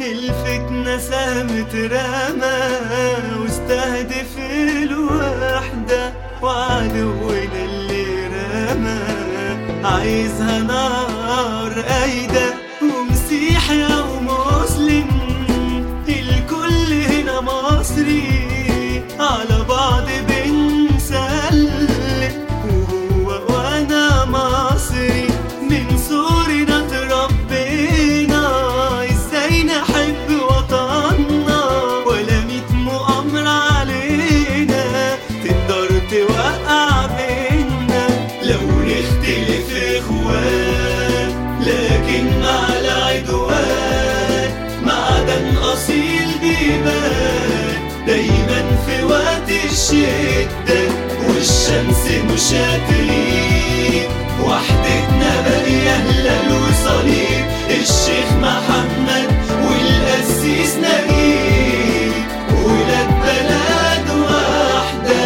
الفتنة سامت رمى واستهدف الوحدة وعدونا اللي رمى عايزها نار قايدة ومسيحي أو مسلم الكل هنا مصري على بعض بنسلم وهو وانا مصري من صورنا اتربينا ازاي نحب وطننا ولا ميت مؤامرة علينا تقدر توقع بينا لو نختلف اخوان لكن مع العدوان معدن اصيل بيبان دايما في وقت الشدة والشمس مش هتغيب وحدتنا باقية هلال وصليب الشيخ محمد والقسيس نجيب ولاد بلد واحدة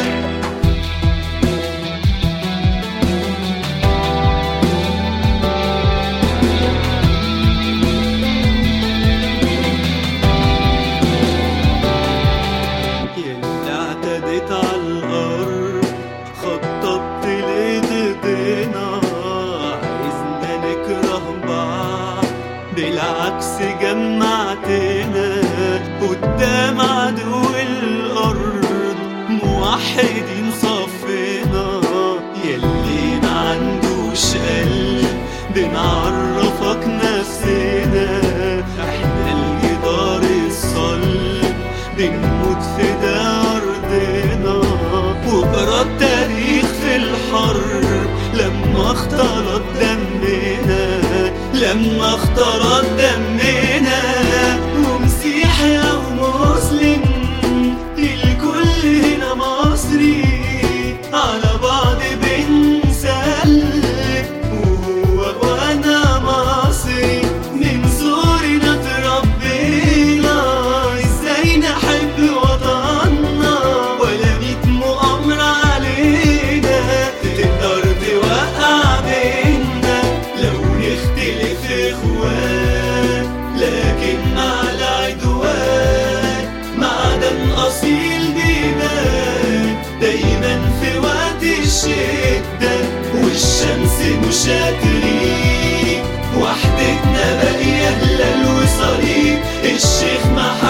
يلي اعتديت على الأرض خططت لضدنا عايزنا نكره بعض بالعكس جمعتنا قدام عدو الأرض موحدين صفنا يلي ما عندوش قلب بنعرفك نفسنا احنا الجدار الصلب بنموت في ده أرضنا وقرا التاريخ في الحرب لما اختلط دمنا لما اختلط دمنا ومسيحي أو مسلم الكل هنا مصري على بعض بنسلم وهو وانا مصري من صورنا اتربينا ازاي نحب وطننا ولا ميت مؤامرة علينا تقدر توقع بينا لو نختلف اخوان لكن مع العدوان معدن اصيل بيبان دايما في وقت الشدة والشمس مش هتغيب وحدتنا باقية هلال وصليب الشيخ محمد